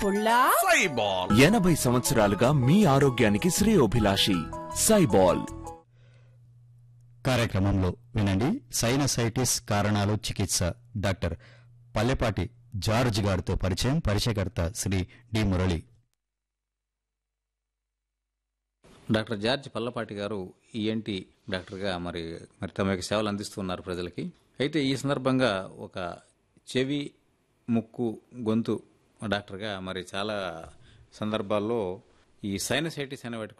పుల్లా సైబాల్ ఎనభై సంవత్సరాలుగా మీ ఆరోగ్యానికి శ్రేయోభిలాషి సైబాల్ కార్యక్రమంలో వినండి సైనసైటిస్ కారణాలు చికిత్స డాక్టర్ పల్లెపాటి జార్జ్ గారితో పరిచయం పరిచయకర్త Shri D Murali doctor George Pallapati garu ENT డాక్టర్గా మరి మరి తమ యొక్క సేవలు అందిస్తున్నారు ప్రజలకి అయితే ఈ సందర్భంగా ఒక చెవి ముక్కు గొంతు డాక్టర్గా మరి చాలా సందర్భాల్లో ఈ సైనసైటిస్ అనే వాటికి